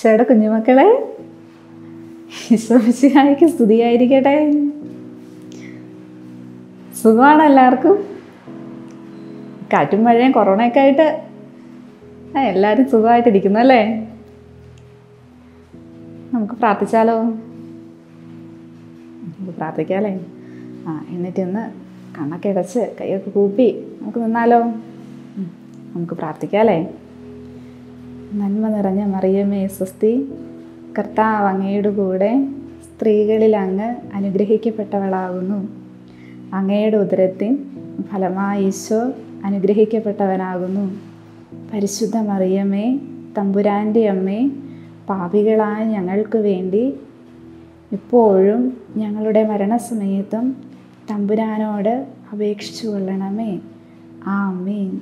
ഈശോയുടെ കുഞ്ഞുമക്കളെ ഈശോമിശിഹായിക്ക് സ്തുതിയായിരിക്കട്ടെ സുഖമാണോ എല്ലാവർക്കും കാറ്റും മഴയും കൊറോണയൊക്കെ ആയിട്ട് ആ, എല്ലാവരും സുഖമായിട്ടിരിക്കുന്നു അല്ലേ നമുക്ക് പ്രാർത്ഥിച്ചാലോ നമുക്ക് പ്രാർത്ഥിക്കാമല്ലേ ആ എന്നിട്ട് ഇന്ന് കണ്ണൊക്കെ അടച്ച് കൈയൊക്കെ കൂപ്പി നമുക്ക് നിന്നാലോ ഉം, നമുക്ക് പ്രാർത്ഥിക്കാമല്ലേ നന്മ നിറഞ്ഞ മറിയമേ സ്വസ്തി കർത്താവ് അങ്ങയുടെ കൂടെ സ്ത്രീകളിൽ അങ്ങ് അനുഗ്രഹിക്കപ്പെട്ടവളാകുന്നു അങ്ങയുടെ ഉദരത്തിൻ ഫലമായി ഈശോ അനുഗ്രഹിക്കപ്പെട്ടവനാകുന്നു പരിശുദ്ധ മറിയമേ തമ്പുരാൻ്റെ അമ്മേ പാപികളായ ഞങ്ങൾക്ക് വേണ്ടി ഇപ്പോഴും ഞങ്ങളുടെ മരണസമയത്തും തമ്പുരാനോട് അപേക്ഷിച്ചു കൊള്ളണമേ ആമീൻ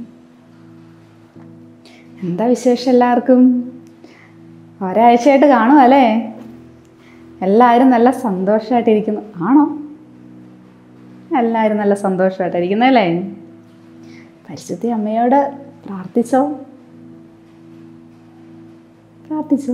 എന്താ വിശേഷം എല്ലാവർക്കും ഒരാഴ്ചയായിട്ട് കാണും അല്ലേ എല്ലാവരും നല്ല സന്തോഷമായിട്ടിരിക്കുന്നു ആണോ എല്ലാവരും നല്ല സന്തോഷമായിട്ടിരിക്കുന്നു അല്ലേ പരിശുദ്ധി അമ്മയോട് പ്രാർത്ഥിച്ചോ പ്രാർത്ഥിച്ചോ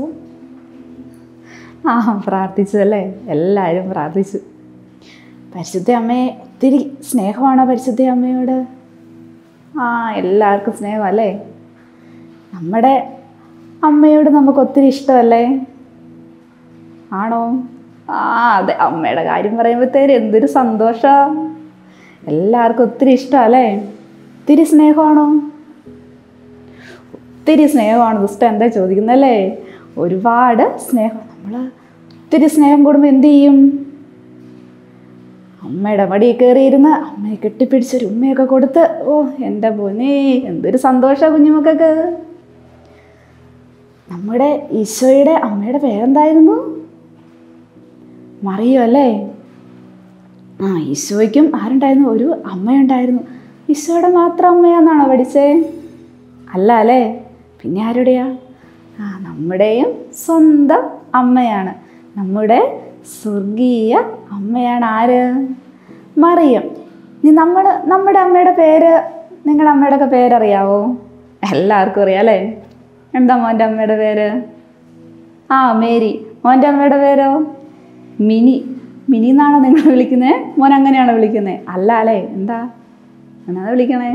ആ പ്രാർത്ഥിച്ചു അല്ലേ എല്ലാവരും പ്രാർത്ഥിച്ചു പരിശുദ്ധ അമ്മയെ ഒത്തിരി സ്നേഹമാണോ പരിശുദ്ധ അമ്മയോട് ആ എല്ലാവർക്കും സ്നേഹം അല്ലേ നമ്മുടെ അമ്മയോട് നമുക്ക് ഒത്തിരി ഇഷ്ടമല്ലേ ആണോ ആ അതെ അമ്മയുടെ കാര്യം പറയുമ്പോഴത്തേന് എന്തൊരു സന്തോഷം എല്ലാവർക്കും ഒത്തിരി ഇഷ്ടമല്ലേ ഒത്തിരി സ്നേഹമാണോ ഒത്തിരി സ്നേഹമാണ് ദുഷ്ട എന്താ ചോദിക്കുന്നല്ലേ ഒരുപാട് സ്നേഹം നമ്മൾ ഒത്തിരി സ്നേഹം കൂടുമ്പോൾ എന്ത് ചെയ്യും അമ്മയുടെ മടി കയറിയിരുന്ന് അമ്മയെ കെട്ടിപ്പിടിച്ചൊരു ഉമ്മയൊക്കെ കൊടുത്ത് ഓ എൻ്റെ പൊന്നേ എന്തൊരു സന്തോഷമാണ് കുഞ്ഞുമക്കൾക്ക് നമ്മുടെ ഈശോയുടെ അമ്മയുടെ പേരെന്തായിരുന്നു മറിയോ അല്ലേ ആ ഈശോയ്ക്കും ആരുണ്ടായിരുന്നു ഒരു അമ്മയുണ്ടായിരുന്നു ഈശോയുടെ മാത്രം അമ്മയാന്നാണോ പഠിച്ചേ അല്ല അല്ലേ പിന്നെ ആരുടെയാ ആ നമ്മുടെയും സ്വന്തം അമ്മയാണ് നമ്മുടെ സ്വർഗീയ അമ്മയാണ് ആര് മറിയം ഇനി നമ്മൾ നമ്മുടെ അമ്മയുടെ പേര് നിങ്ങളുടെ അമ്മയുടെ ഒക്കെ പേരറിയാവോ എല്ലാവർക്കും അറിയാം അല്ലേ എന്താ മോൻ്റെ അമ്മയുടെ പേര് ആ മേരി മോൻ്റെ അമ്മയുടെ പേരോ മിനി മിനി എന്നാണോ നിങ്ങൾ വിളിക്കുന്നത് മോൻ അങ്ങനെയാണോ വിളിക്കുന്നത് അല്ല അല്ലേ എന്താ എന്നാണ് വിളിക്കണേ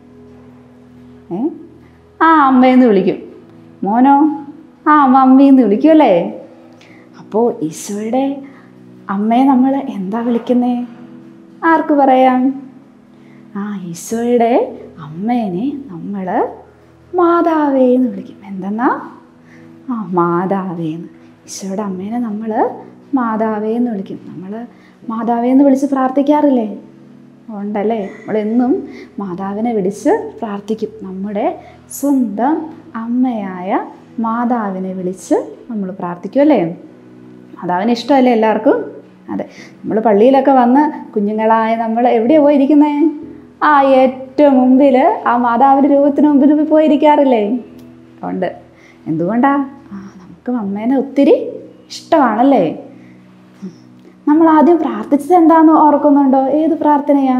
ഏ ആ അമ്മയെന്ന് വിളിക്കും മോനോ ആ മമ്മിന്ന് വിളിക്കും അല്ലേ അപ്പോൾ ഈശോയുടെ അമ്മയെ നമ്മൾ എന്താ വിളിക്കുന്നേ ആർക്ക് പറയാം ആ ഈശോയുടെ അമ്മേനെ നമ്മൾ മാതാവേ എന്ന് വിളിക്കും എന്തെന്നാ ആ മാതാവേ എന്ന് ഈശോയുടെ അമ്മേനെ നമ്മൾ മാതാവേ എന്ന് വിളിക്കും നമ്മൾ മാതാവേ എന്ന് വിളിച്ച് പ്രാർത്ഥിക്കാറില്ലേ ഉണ്ടല്ലേ നമ്മളെന്നും മാതാവിനെ വിളിച്ച് പ്രാർത്ഥിക്കും നമ്മുടെ സ്വന്തം അമ്മയായ മാതാവിനെ വിളിച്ച് നമ്മൾ പ്രാർത്ഥിക്കും അല്ലേ മാതാവിന് ഇഷ്ടമല്ലേ എല്ലാവർക്കും അതെ നമ്മൾ പള്ളിയിലൊക്കെ വന്ന് കുഞ്ഞുങ്ങളായ നമ്മൾ എവിടെയാണ് പോയിരിക്കുന്നത് ആ ഏറ്റവും മുമ്പിൽ ആ മാതാവിൻ്റെ രൂപത്തിന് മുമ്പിൽ പോയിരിക്കാറില്ലേ ഉണ്ട് എന്തുകൊണ്ടാ ആ നമുക്ക് അമ്മേനെ ഒത്തിരി ഇഷ്ടമാണല്ലേ നമ്മൾ ആദ്യം പ്രാർത്ഥിച്ചത് എന്താണെന്ന് ഓർക്കുന്നുണ്ടോ ഏത് പ്രാർത്ഥനയാ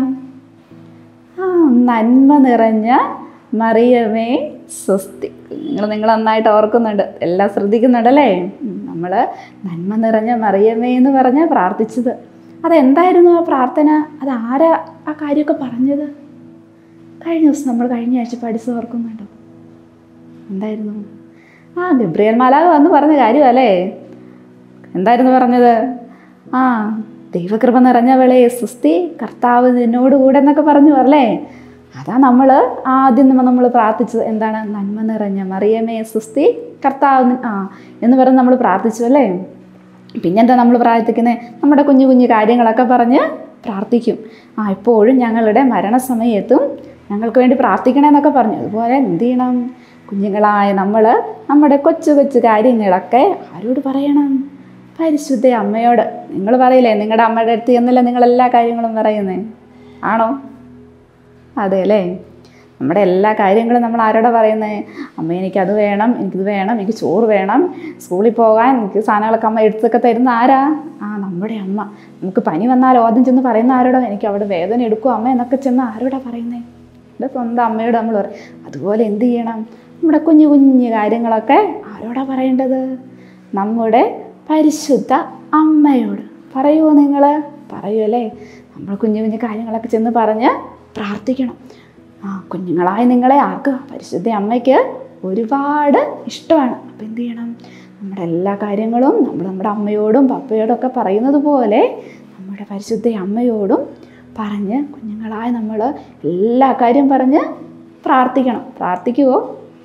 ആ നന്മ നിറഞ്ഞ മറിയമേ സ്വസ്തി നിങ്ങൾ നിങ്ങൾ നന്നായിട്ട് ഓർക്കുന്നുണ്ട് എല്ലാം ശ്രദ്ധിക്കുന്നുണ്ടല്ലേ നമ്മൾ നന്മ നിറഞ്ഞ മറിയമേ എന്ന് പറഞ്ഞ് പ്രാർത്ഥിച്ചത് അതെന്തായിരുന്നു ആ പ്രാർത്ഥന അത് ആരാ ആ കാര്യമൊക്കെ പറഞ്ഞത് കഴിഞ്ഞ ദിവസം നമ്മൾ കഴിഞ്ഞ ആഴ്ച പഠിച്ചത് ഓർക്കുന്നുണ്ടോ എന്തായിരുന്നു ആ ഗബ്രിയൽ മാലാവ് വന്ന് പറഞ്ഞ കാര്യമല്ലേ എന്തായിരുന്നു പറഞ്ഞത് ആ ദൈവകൃപ നിറഞ്ഞവളെ സുസ്തി കർത്താവ് നിന്നോട് കൂടെ എന്നൊക്കെ പറഞ്ഞു അല്ലേ അതാ നമ്മൾ ആദ്യം നമ്മൾ പ്രാർത്ഥിച്ചത് എന്താണ് നന്മ നിറഞ്ഞ മറിയമേ സുസ്തി കർത്താവ് നി- ആ എന്ന് പറഞ്ഞ് നമ്മൾ പ്രാർത്ഥിച്ചു അല്ലേ പിന്നെന്താ നമ്മൾ പ്രാർത്ഥിക്കുന്നത് നമ്മുടെ കുഞ്ഞു കുഞ്ഞു കാര്യങ്ങളൊക്കെ പറഞ്ഞ് പ്രാർത്ഥിക്കും ആ ഇപ്പോഴും ഞങ്ങളുടെ മരണസമയത്തും ഞങ്ങൾക്ക് വേണ്ടി പ്രാർത്ഥിക്കണമെന്നൊക്കെ പറഞ്ഞു അതുപോലെ എന്ത് ചെയ്യണം കുഞ്ഞുങ്ങളായ നമ്മൾ നമ്മുടെ കൊച്ചു കൊച്ചു കാര്യങ്ങളൊക്കെ ആരോട് പറയണം പരിശുദ്ധ അമ്മയോട് നിങ്ങൾ പറയില്ലേ നിങ്ങളുടെ അമ്മയുടെ അടുത്ത് എന്നല്ല നിങ്ങൾ എല്ലാ കാര്യങ്ങളും പറയുന്നേ ആണോ അതെ അല്ലേ നമ്മുടെ എല്ലാ കാര്യങ്ങളും നമ്മൾ ആരോടാ പറയുന്നത് അമ്മ എനിക്കത് വേണം എനിക്കിത് വേണം എനിക്ക് ചോറ് വേണം സ്കൂളിൽ പോകാൻ എനിക്ക് സാധനങ്ങളൊക്കെ അമ്മ എടുത്തൊക്കെ തരുന്ന ആരാ ആ നമ്മുടെ അമ്മ നമുക്ക് പനി വന്നാൽ ആദ്യം ചെന്ന് പറയുന്ന ആരോടോ എനിക്ക് അവിടെ വേദന എടുക്കും അമ്മ എന്നൊക്കെ ചെന്ന് ആരോടാ പറയുന്നത് എൻ്റെ സ്വന്തം അമ്മയോട് നമ്മൾ പറയും അതുപോലെ എന്ത് ചെയ്യണം നമ്മുടെ കുഞ്ഞു കുഞ്ഞു കാര്യങ്ങളൊക്കെ ആരോടാ പറയേണ്ടത് നമ്മുടെ പരിശുദ്ധ അമ്മയോട് പറയുമോ നിങ്ങൾ പറയുമല്ലേ നമ്മൾ കുഞ്ഞു കുഞ്ഞു കാര്യങ്ങളൊക്കെ ചെന്ന് പറഞ്ഞ് പ്രാർത്ഥിക്കണം ആ കുഞ്ഞുങ്ങളായ നിങ്ങളെ ആർക്ക് പരിശുദ്ധ അമ്മയ്ക്ക് ഒരുപാട് ഇഷ്ടമാണ് അപ്പം എന്ത് ചെയ്യണം നമ്മുടെ എല്ലാ കാര്യങ്ങളും നമ്മൾ നമ്മുടെ അമ്മയോടും പപ്പയോടും ഒക്കെ പറയുന്നത് പോലെ നമ്മുടെ പരിശുദ്ധ അമ്മയോടും പറഞ്ഞ് കുഞ്ഞുങ്ങളായ നമ്മൾ എല്ലാ കാര്യം പറഞ്ഞ് പ്രാർത്ഥിക്കണം പ്രാർത്ഥിക്കുമോ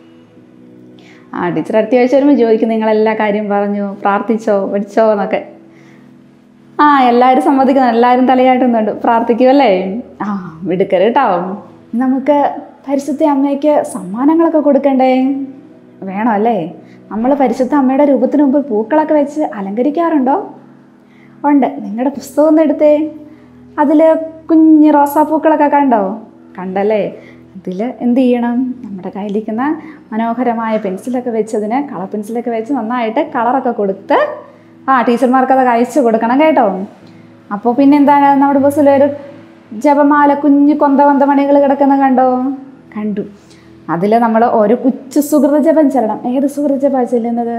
ആ ടീച്ചർ അടുത്ത ആഴ്ച വരുമ്പോൾ ചോദിക്കും നിങ്ങൾ എല്ലാ കാര്യം പറഞ്ഞു പ്രാർത്ഥിച്ചോ പഠിച്ചോ എന്നൊക്കെ ആ എല്ലാവരും സമ്മതിക്കുന്നു എല്ലാവരും തലയാട്ടുന്നുണ്ട് പ്രാർത്ഥിക്കുമല്ലേ ആ മിടുക്കര് കേട്ടോ നമുക്ക് പരിശുദ്ധ അമ്മയ്ക്ക് സമ്മാനങ്ങളൊക്കെ കൊടുക്കണ്ടേ വേണം അല്ലേ നമ്മൾ പരിശുദ്ധ അമ്മയുടെ രൂപത്തിന് മുമ്പ് പൂക്കളൊക്കെ വെച്ച് അലങ്കരിക്കാറുണ്ടോ ഉണ്ട് നിങ്ങളുടെ പുസ്തകം ഒന്ന് എടുത്തേ അതിൽ കുഞ്ഞ് റോസാപ്പൂക്കളൊക്കെ കണ്ടോ കണ്ടല്ലേ അതിൽ എന്ത് ചെയ്യണം നമ്മുടെ കയ്യിലിരിക്കുന്ന മനോഹരമായ പെൻസിലൊക്കെ വെച്ച് അതിന് കളർ പെൻസിലൊക്കെ വെച്ച് നന്നായിട്ട് കളറൊക്കെ കൊടുത്ത് ആ ടീച്ചർമാർക്ക് അത് അയച്ചു കൊടുക്കണം കേട്ടോ അപ്പോൾ പിന്നെ എന്താണ് നമ്മുടെ ബസ്സിൽ ഒരു ജപമാല കുഞ്ഞു കൊന്ത കൊന്ത മണികൾ കിടക്കുന്ന കണ്ടോ കണ്ടു അതിൽ നമ്മൾ ഒരു കൊച്ചു സുഹൃത ജപം ചെല്ലണം ഏത് സുഹൃത ജപമാണ് ചെല്ലുന്നത്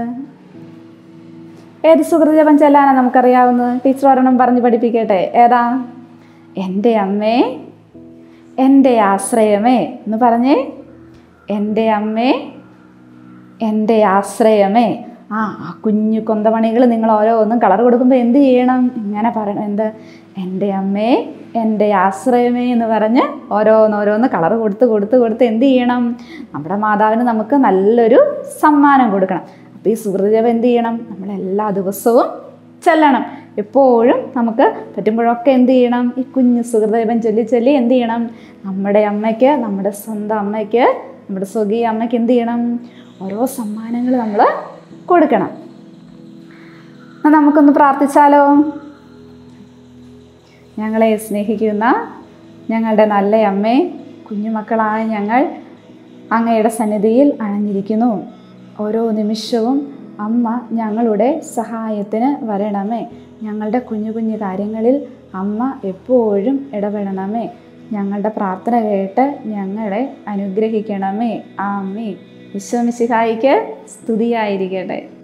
ഏത് സുഹൃത ജപം ചെല്ലാനാണ് നമുക്കറിയാവുന്നത് ടീച്ചർ ഒരെണ്ണം പറഞ്ഞ് പഠിപ്പിക്കട്ടെ ഏതാ എൻ്റെ അമ്മേ എൻ്റെ ആശ്രയമേ എന്ന് പറഞ്ഞേ എൻ്റെ അമ്മേ എൻ്റെ ആശ്രയമേ ആ ആ കുഞ്ഞു കൊന്തമണികൾ നിങ്ങൾ ഓരോന്നും കളർ കൊടുക്കുമ്പോൾ എന്ത് ചെയ്യണം ഇങ്ങനെ പറയണം എന്ത് എൻ്റെ അമ്മേ എൻ്റെ ആശ്രയമേ എന്ന് പറഞ്ഞ് ഓരോന്നോരോന്ന് കളർ കൊടുത്ത് കൊടുത്ത് കൊടുത്ത് എന്ത് ചെയ്യണം നമ്മുടെ മാതാവിന് നമുക്ക് നല്ലൊരു സമ്മാനം കൊടുക്കണം അപ്പോൾ ഈ സുഹൃതജപം എന്ത് ചെയ്യണം നമ്മൾ എല്ലാ ദിവസവും ചെല്ലണം എപ്പോഴും നമുക്ക് പറ്റുമ്പോഴൊക്കെ എന്ത് ചെയ്യണം ഈ കുഞ്ഞു സുഹൃതജപം ചൊല്ലി ചൊല്ലി എന്ത് ചെയ്യണം നമ്മുടെ അമ്മയ്ക്ക് നമ്മുടെ സ്വന്തം അമ്മയ്ക്ക് നമ്മുടെ സ്വകീയ അമ്മയ്ക്ക് എന്ത് ചെയ്യണം ഓരോ സമ്മാനങ്ങൾ നമ്മൾ കൊടുക്കണം എന്നാൽ നമുക്കൊന്ന് പ്രാർത്ഥിച്ചാലോ ഞങ്ങളെ സ്നേഹിക്കുന്ന ഞങ്ങളുടെ നല്ല അമ്മേ കുഞ്ഞുമക്കളായ ഞങ്ങൾ അങ്ങയുടെ സന്നിധിയിൽ അണഞ്ഞിരിക്കുന്നു ഓരോ നിമിഷവും അമ്മ ഞങ്ങളുടെ സഹായത്തിന് വരണമേ ഞങ്ങളുടെ കുഞ്ഞു കുഞ്ഞു കാര്യങ്ങളിൽ അമ്മ എപ്പോഴും ഇടപെടണമേ ഞങ്ങളുടെ പ്രാർത്ഥന കേട്ട് ഞങ്ങളെ അനുഗ്രഹിക്കണമേ ആമേ വിശ്വമിശിഹായിക്ക് സ്തുതിയായിരിക്കട്ടെ